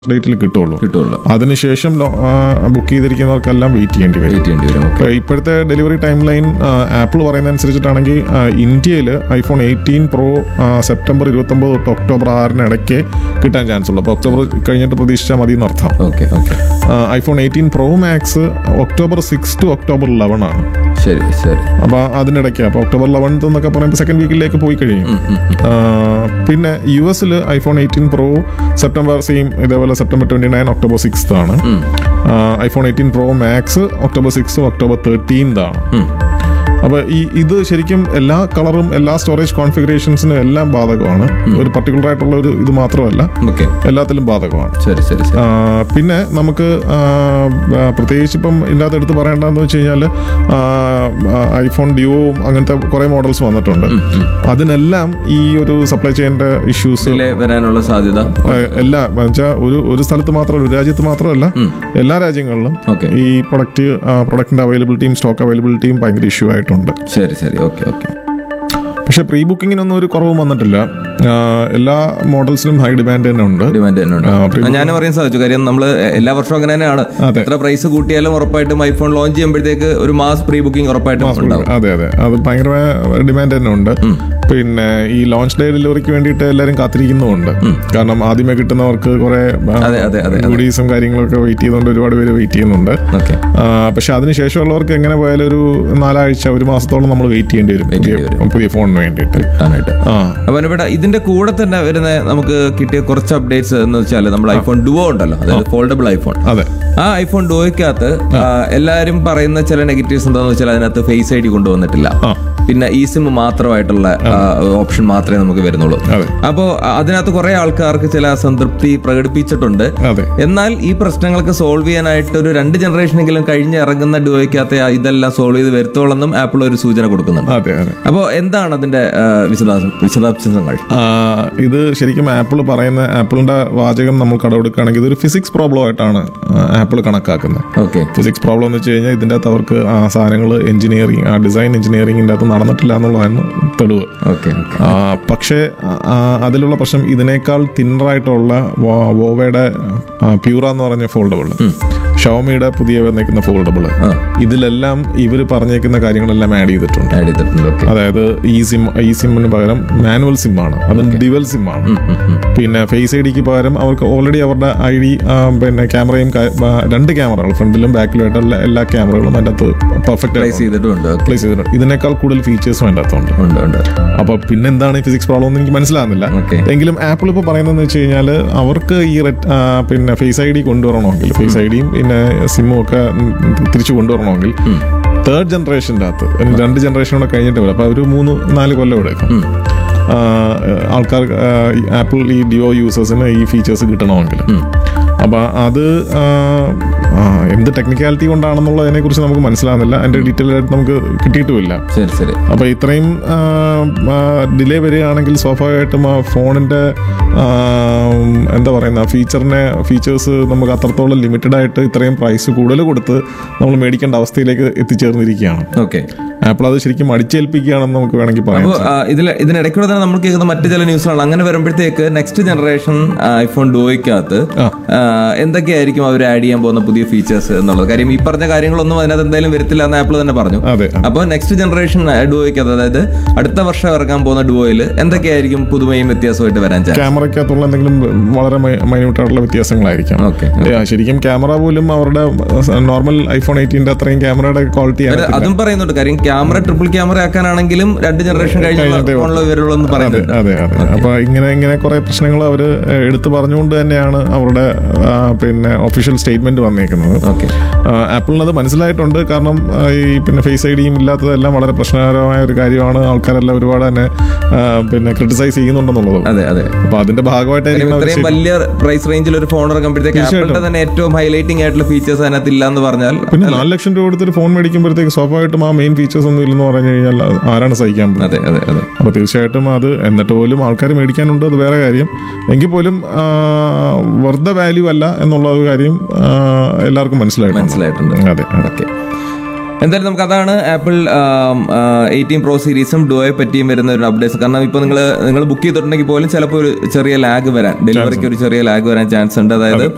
ഡേറ്റിൽ കിട്ടുള്ളൂ കിട്ടുമല്ലോ അതിനുശേഷം ബുക്ക് ചെയ്തിരിക്കുന്നവർക്കെല്ലാം വെയിറ്റ് ചെയ്യേണ്ടി വരും വെയിറ്റ് ചെയ്യേണ്ടി വരും ഇപ്പൊ ഇപ്പോഴത്തെ ഡെലിവറി ടൈം ലൈൻ ആപ്പിൾ പറയുന്ന അനുസരിച്ചിട്ടാണെങ്കിൽ ഇന്ത്യയിൽ ഐഫോൺ എയ്റ്റീൻ പ്രോ സെപ്റ്റംബർ ഇരുപത്തൊമ്പത് തൊട്ട് ഒക്ടോബർ ആറിന് ഇടയ്ക്ക് കിട്ടാൻ ചാൻസ് ഉള്ളൂ അപ്പോൾ ഒക്ടോബർ കഴിഞ്ഞിട്ട് പ്രതീക്ഷിച്ചാൽ മതി എന്നർത്ഥം okay okay iPhone eighteen pro max October six to October eleven ആണ് ശരി ശരി അപ്പോൾ അതിനിടയ്ക്ക് അപ്പോൾ ഒക്ടോബർ ലെവൻത്ത് എന്നൊക്കെ പറയുമ്പോൾ സെക്കൻഡ് വീക്കിലേക്ക് പോയി കഴിയും ആ, പിന്നെ യു എസിൽ iPhone eighteen pro September same ഇതേപോലെ September twenty nine October sixth ആണ് iPhone eighteen pro max October six October thirteenth ആണ് അപ്പോൾ ഈ ഇത് ശരിക്കും എല്ലാ കളറും എല്ലാ സ്റ്റോറേജ് കോൺഫിഗറേഷൻസിനും എല്ലാം ബാധകമാണ് ഒരു പർട്ടിക്കുലർ ആയിട്ടുള്ള ഒരു ഇത് മാത്രമല്ല ഓക്കെ എല്ലാത്തിലും ബാധകമാണ് ശരി ശരി ശരി ആ, പിന്നെ നമുക്ക് ആ, ആ, പ്രത്യേകിച്ച് ഇപ്പം ഇതിനകത്ത് എടുത്ത് പറയേണ്ടതെന്ന് വെച്ച് കഴിഞ്ഞാൽ ഐഫോൺ ഡ്യൂവും അങ്ങനത്തെ കുറേ മോഡൽസ് വന്നിട്ടുണ്ട് അതിനെല്ലാം ഈ ഒരു സപ്ലൈ ചെയിൻ്റെ ഇഷ്യൂസ് ഡിലേ വരാനുള്ള സാധ്യത എല്ലാ വെച്ചാൽ ഒരു ഒരു സ്ഥലത്ത് മാത്രമല്ല ഒരു രാജ്യത്ത് മാത്രമല്ല എല്ലാ രാജ്യങ്ങളിലും ഓക്കെ ഈ പ്രൊഡക്റ്റ് പ്രൊഡക്റ്റിന്റെ അവൈലബിലിറ്റിയും സ്റ്റോക്ക് അവൈലബിലിറ്റിയും ഭയങ്കര ഇഷ്യൂ ആയിട്ടുണ്ട് ശരി ശരി ഓക്കെ ഓക്കെ പക്ഷെ പ്രീ ബുക്കിങ്ങിനൊന്നും ഒരു കുറവും വന്നിട്ടില്ല ആ, എല്ലാ മോഡൽസിലും ഹൈ ഡിമാൻഡ് തന്നെ ഉണ്ട് ഡിമാൻഡ് തന്നെ ഉണ്ട് ആ, pre- ഞാൻ പറയാൻ സാധിച്ചു കാര്യം നമ്മൾ എല്ലാ വർഷവും അങ്ങനെ തന്നെയാണ് അതെ. എത്ര പ്രൈസ് കൂട്ടിയാലും ഉറപ്പായിട്ടും ഐഫോൺ ലോഞ്ച് ചെയ്യുമ്പോഴത്തേക്ക് ഒരു മാസ് പ്രീ ബുക്കിംഗ് ഉറപ്പായിട്ടും ഉണ്ടാവും അതെ അതെ അത് ഭയങ്കരമായ ഡിമാൻഡ് തന്നെ ഉണ്ട് പിന്നെ ഈ ലോഞ്ച് ഡേ ഡെലിവറിക്ക് വേണ്ടിയിട്ട് എല്ലാവരും കാത്തിരിക്കുന്നുമുണ്ട് കാരണം ആദ്യമേ കിട്ടുന്നവർക്ക് കുറെ അതെ, അതെ, അതെ, അതെ. ഗുഡീസും കാര്യങ്ങളൊക്കെ വെയിറ്റ് ചെയ്യുന്നുണ്ട് ഒരുപാട് പേര് വെയിറ്റ് ചെയ്യുന്നുണ്ട് ഓക്കെ ആ, പക്ഷെ അതിനുശേഷമുള്ളവർക്ക് എങ്ങനെ പോയാലും ഒരു നാലാഴ്ച ഒരു മാസത്തോളം നമ്മൾ വെയിറ്റ് ചെയ്യേണ്ടി വരും പുതിയ ചെയ്യേണ്ടി പുതിയ ഫോണിന് വേണ്ടിയിട്ട് കിട്ടാനായിട്ട് ആ അപ്പൊ ഇവിടെ ഇതിന്റെ കൂടെ തന്നെ വരുന്ന നമുക്ക് കിട്ടിയ കുറച്ച് അപ്ഡേറ്റ്സ് എന്ന് വെച്ചാൽ നമ്മുടെ ഐഫോൺ ഡുവോ ഉണ്ടല്ലോ അതായത് ഫോൾഡബിൾ ഐഫോൺ അതെ ആ ഐഫോൺ ഡുവോയ്ക്കകത്ത് എല്ലാവരും പറയുന്ന ചില നെഗറ്റീവ്സ് എന്താണെന്ന് വെച്ചാൽ അതിനകത്ത് ഫേസ് ഐ ഡി കൊണ്ടുവന്നിട്ടില്ല ആ. പിന്നെ ഈ സിം മാത്രമായിട്ടുള്ള ഓപ്ഷൻ മാത്രമേ നമുക്ക് വരുന്നുള്ളൂ അതെ. അപ്പോൾ അതിനകത്ത് കുറെ ആൾക്കാർക്ക് ചില അസംതൃപ്തി പ്രകടിപ്പിച്ചിട്ടുണ്ട് അതെ എന്നാൽ ഈ പ്രശ്നങ്ങൾക്ക് സോൾവ് ചെയ്യാനായിട്ട് ഒരു രണ്ട് ജനറേഷനെങ്കിലും കഴിഞ്ഞ് ഇറങ്ങുന്ന ഡുവോയ്ക്കകത്ത് ഇതെല്ലാം സോൾവ് ചെയ്ത് വരുത്തോളെന്നും ആപ്പിൾ ഒരു സൂചന കൊടുക്കുന്നുണ്ട് അതെ അതെ അപ്പോൾ എന്താണ് അതിന്റെ ആ, വിശദാംശം വിശദാംശങ്ങൾ ആ, ഇത് ശരിക്കും ആപ്പിൾ പറയുന്ന ആപ്പിളിന്റെ വാചകം നമ്മൾ കടമെടുക്കുകയാണെങ്കിൽ ഇതൊരു ഫിസിക്സ് പ്രോബ്ലം ആയിട്ടാണ് ആപ്പിൾ കണക്കാക്കുന്നത് ഓക്കെ ഫിസിക്സ് പ്രോബ്ലം എന്ന് വെച്ച് കഴിഞ്ഞാൽ ഇതിൻ്റെ അകത്ത് അവർക്ക് ആ സാധനങ്ങൾ എഞ്ചിനീയറിംഗ് ആ ഡിസൈൻ എഞ്ചിനീയറിംഗിൻ്റെ അകത്ത് നടന്നിട്ടില്ല എന്നുള്ളതാണ് തെളിവ് ഓക്കെ ആ, പക്ഷേ ആ, അതിലുള്ള പ്രശ്നം ഇതിനേക്കാൾ തിന്നറായിട്ടുള്ള വോവയുടെ പ്യൂറ എന്ന് പറഞ്ഞ ഫോൾഡബിൾ ഷവമിയുടെ പുതിയ വന്നേക്കുന്ന ഫോൾഡബിൾ ആ. ഇതിലെല്ലാം ഇവർ പറഞ്ഞേക്കുന്ന കാര്യങ്ങളെല്ലാം ആഡ് ചെയ്തിട്ടുണ്ട് ആഡ് ചെയ്തിട്ടുണ്ട് ഓക്കെ അതായത് ഈ സിം ഈ സിമ്മിന് പകരം മാനുവൽ സിം ആണ് അതും ഡിവൽ സിം ആണ് പിന്നെ ഫേസ് ഐ ഡിക്ക് പകരം അവർക്ക് ഓൾറെഡി അവരുടെ ഐ ഡി പിന്നെ ക്യാമറയും കാ- ആ, രണ്ട് ക്യാമറകൾ ഫ്രണ്ടിലും ബാക്കിലുമായിട്ട് എല്ലാ എല്ലാ ക്യാമറകളും അതിൻ്റെ അകത്ത് പെർഫെക്റ്റ് പ്ലേസ് ചെയ്തിട്ടുണ്ട് ഓക്കെ പ്ലേസ് ചെയ്തിട്ടുണ്ട് ഇതിനേക്കാൾ കൂടുതൽ ഫീച്ചേഴ്സും അതിൻ്റെ അകത്തുണ്ട് ഉണ്ട് ഉണ്ട് അപ്പൊ പിന്നെന്താണ് ഈ ഫിസിക്സ് പ്രോബ്ലം എന്ന് എനിക്ക് മനസ്സിലാകുന്നില്ല Okay. എങ്കിലും ആപ്പിൾ ഇപ്പോൾ പറയുന്നതെന്ന് വെച്ച് കഴിഞ്ഞാൽ അവർക്ക് ഈ ret- ആ, പിന്നെ ഫേസ് ഐ ഡി കൊണ്ടുവരണമെങ്കിൽ ഫേസ് ഐ ഡിയും പിന്നെ സിമ്മും ഒക്കെ ഉം, തിരിച്ചു കൊണ്ടുവരണമെങ്കിൽ തേർഡ് ജനറേഷൻ്റെ അകത്ത് ഇനി രണ്ട് ജനറേഷൻ കൂടെ കഴിഞ്ഞിട്ട് വരും അപ്പോൾ ഒരു മൂന്ന് നാല് കൊല്ലം എടുക്കും ആ, ആൾക്കാർ ആ, ഈ ആപ്പിൾ ഈ ഡിയോ യൂസേഴ്സിന് ഈ ഫീച്ചേഴ്സ് കിട്ടണമെങ്കിൽ അപ്പോൾ അത് ആ, ആ, എന്ത് ടെക്നിക്കാലിറ്റി കൊണ്ടാണെന്നുള്ളതിനെ കുറിച്ച് നമുക്ക് മനസ്സിലാകുന്നില്ല അതിന്റെ ഡീറ്റെയിൽ ആയിട്ട് നമുക്ക് കിട്ടിയിട്ടുമില്ല ശരി ശരി അപ്പോൾ ഇത്രയും ഡിലേ വരികയാണെങ്കിൽ സ്വാഭാവികമായിട്ടും ആ ഫോണിൻ്റെ എന്താ പറയുന്ന ഫീച്ചറിനെ ഫീച്ചേഴ്സ് നമുക്ക് അത്രത്തോളം ലിമിറ്റഡ് ആയിട്ട് ഇത്രയും പ്രൈസ് കൂടുതൽ കൊടുത്ത് നമ്മൾ മേടിക്കേണ്ട അവസ്ഥയിലേക്ക് എത്തിച്ചേർന്നിരിക്കുകയാണ് ഓക്കെ ആപ്പിൾ അത് ശരിക്കും അടിച്ചേൽപ്പിക്കുകയാണെന്ന് നമുക്ക് വേണമെങ്കിൽ പറയാം അപ്പോൾ ഇതിൽ ഇതിനിടയ്ക്കൂടെ തന്നെ നമ്മൾ കേൾക്കുന്ന മറ്റു ചില ന്യൂസുകളാണ് അങ്ങനെ വരുമ്പോഴത്തേക്ക് നെക്സ്റ്റ് ജനറേഷൻ ഐഫോൺ ഡുവോയ്ക്കകത്ത് എന്തൊക്കെയായിരിക്കും അവർ ആഡ് ചെയ്യാൻ പോകുന്ന പുതിയ ഫീച്ചേഴ്സ് എന്നുള്ളത് കാര്യം ഈ പറഞ്ഞ കാര്യങ്ങളൊന്നും അതിനകത്ത് എന്തായാലും വരത്തില്ല എന്ന് ആപ്പിൾ തന്നെ പറഞ്ഞു അതെ അപ്പോൾ നെക്സ്റ്റ് ജനറേഷൻ ഡുവോയ്ക്കകത്ത് അതായത് അടുത്ത വർഷം ഇറങ്ങാൻ പോകുന്ന ഡുവോയിൽ എന്തൊക്കെയായിരിക്കും പുതുമയും വ്യത്യാസമായിട്ട് വരാൻ ചാൻസ് ക്യാമറയ്ക്കകത്തുള്ള എന്തെങ്കിലും വളരെ മൈന്യൂട്ടായിട്ടുള്ള വ്യത്യാസങ്ങളായിരിക്കാം ഓക്കെ ഏ, ശരിക്കും ക്യാമറ പോലും അവരുടെ നോർമൽ ഐഫോൺ എയ്റ്റീൻ്റെ അത്രയും ക്യാമറയുടെ ക്വാളിറ്റി അതും പറയുന്നുണ്ട് കാര്യം ക്യാമറ ട്രിപ്പിൾ ക്യാമറ ആക്കാനാണെങ്കിലും രണ്ട് ജനറേഷൻ കഴിഞ്ഞ ഫോണിൽ വരുള്ളൂ എന്ന് അതെ പറയുന്നുണ്ട് അതെ അതെ അപ്പൊ ഇങ്ങനെ ഇങ്ങനെ കുറെ പ്രശ്നങ്ങൾ അവർ എടുത്തു പറഞ്ഞുകൊണ്ട് തന്നെയാണ് അവരുടെ ആ, പിന്നെ ഒഫീഷ്യൽ സ്റ്റേറ്റ്മെന്റ് വന്നേക്കുന്നത് ഓക്കെ ആപ്പിളിന് അത് മനസ്സിലായിട്ടുണ്ട് കാരണം ആ, ഈ പിന്നെ ഫേസ് ഐ ഡിയും ഇല്ലാത്തതെല്ലാം വളരെ പ്രശ്നകരമായ ഒരു കാര്യമാണ് ആൾക്കാരെല്ലാം ഒരുപാട് തന്നെ ആ, പിന്നെ ക്രിട്ടിസൈസ് ചെയ്യുന്നുണ്ടെന്നുള്ളത് അതെ അതെ അപ്പൊ അതിന്റെ ഭാഗമായിട്ടായിരിക്കും അവർ ഇത്രയും വലിയ പ്രൈസ് റേഞ്ചിൽ ഒരു ഫോൺ ഇറങ്ങുമ്പോഴത്തേക്ക് ആപ്പിളിന്റെ തന്നെ ഏറ്റവും ഹൈലൈറ്റിംഗ് ആയിട്ടുള്ള ഫീച്ചേഴ്സ് അതിനകത്ത് ഇല്ല എന്ന് പറഞ്ഞാൽ പിന്നെ നാല് ലക്ഷം രൂപ കൊടുത്തൊരു ഫോൺ മേടിക്കുമ്പോഴത്തേക്ക് സ്വാഭാവികമായിട്ടും ആ മെയിൻ ഫീച്ചേഴ്സ് ഒന്നും ഇല്ലെന്ന് പറഞ്ഞു കഴിഞ്ഞാൽ ആരാണ് സഹിക്കാൻ പോകുന്നത് അതെ അതെ അതെ അപ്പോൾ തീർച്ചയായിട്ടും അത് എന്നിട്ട് പോലും ആൾക്കാർ മേടിക്കാനുണ്ട് അത് വേറെ കാര്യം എങ്കിൽ പോലും വെറുതെ വാല്യൂ അല്ല എന്നുള്ള ഒരു കാര്യം ആ, എല്ലാവർക്കും മനസ്സിലായിട്ടുണ്ട് മനസ്സിലായിട്ടുണ്ട് അതെ അതെ ഓക്കെ എന്തായാലും നമുക്ക് അതാണ് ആപ്പിൾ എയ്റ്റീൻ പ്രോ സീരീസും ഡുവയെ പറ്റിയും വരുന്ന ഒരു അപ്ഡേറ്റ്സ് കാരണം ഇപ്പോൾ നിങ്ങൾ നിങ്ങൾ ബുക്ക് ചെയ്തിട്ടുണ്ടെങ്കിൽ പോലും ചിലപ്പോൾ ഒരു ചെറിയ ലാഗ് വരാൻ ഡെലിവറിക്ക് ഒരു ചെറിയ ലാഗ് വരാൻ ചാൻസ് ഉണ്ട് അതായത്